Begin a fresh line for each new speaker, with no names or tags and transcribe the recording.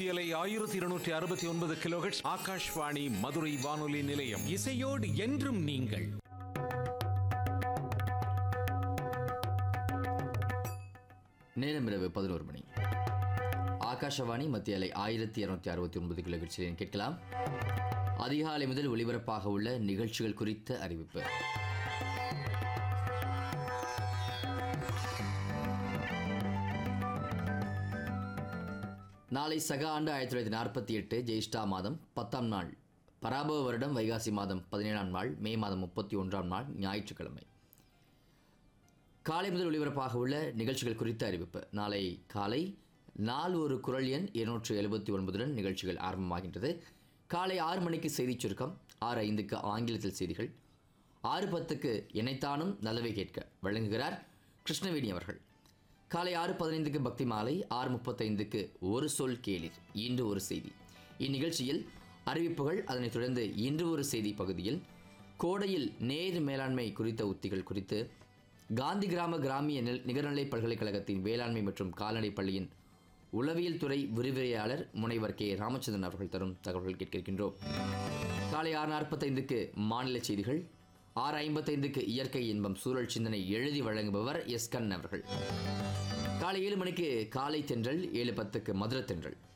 மத்தியலை ஆயிரத்தி இருநூற்றி அறுபத்தி ஒன்பது கிலோஹெட்ஸ் ஆகாஷ்வாணி மதுரை வானொலி நிலையம்
இசையோடு என்றும் நீங்கள்
நேரம் இரவு பதினோரு மணி ஆகாஷவாணி மத்திய அலை ஆயிரத்தி இரநூத்தி அறுபத்தி ஒன்பது கிலோகிட்ஸில் கேட்கலாம் அதிகாலை முதல் ஒளிபரப்பாக உள்ள நிகழ்ச்சிகள் குறித்த அறிவிப்பு நாளை சக ஆண்டு ஆயிரத்தி தொள்ளாயிரத்தி நாற்பத்தி எட்டு ஜெயிஷ்டா மாதம் பத்தாம் நாள் பராபவ வருடம் வைகாசி மாதம் பதினேழாம் நாள் மே மாதம் முப்பத்தி ஒன்றாம் நாள் ஞாயிற்றுக்கிழமை காலை முதல் ஒளிபரப்பாக உள்ள நிகழ்ச்சிகள் குறித்த அறிவிப்பு நாளை காலை நாலு ஒரு குரல் எண் இருநூற்று எழுபத்தி ஒன்பதுடன் நிகழ்ச்சிகள் ஆரம்பமாகின்றது காலை ஆறு மணிக்கு செய்திச் சுருக்கம் ஆறு ஐந்துக்கு ஆங்கிலத்தில் செய்திகள் ஆறு பத்துக்கு இணைத்தானும் நல்லவை கேட்க வழங்குகிறார் கிருஷ்ணவேணி அவர்கள் காலை ஆறு பதினைந்துக்கு பக்தி மாலை ஆறு முப்பத்தைந்துக்கு ஒரு சொல் கேளிர் இன்று ஒரு செய்தி இந்நிகழ்ச்சியில் அறிவிப்புகள் அதனைத் தொடர்ந்து இன்று ஒரு செய்தி பகுதியில் கோடையில் நேர் மேலாண்மை குறித்த உத்திகள் குறித்து காந்தி கிராம கிராமிய நெல் நிகர்நிலை பல்கலைக்கழகத்தின் வேளாண்மை மற்றும் கால்நடை பள்ளியின் உளவியல் துறை விரிவுரையாளர் முனைவர் கே ராமச்சந்திரன் அவர்கள் தரும் தகவல்கள் கேட்கின்றோம் காலை ஆறு நாற்பத்தைந்துக்கு மாநில செய்திகள் ஆறு ஐம்பத்தைந்துக்கு இயற்கை இன்பம் சூழல் சிந்தனை எழுதி வழங்குபவர் எஸ் கண் அவர்கள் காலை ஏழு மணிக்கு காலை தென்றல் ஏழு பத்துக்கு மதுரை தென்றல்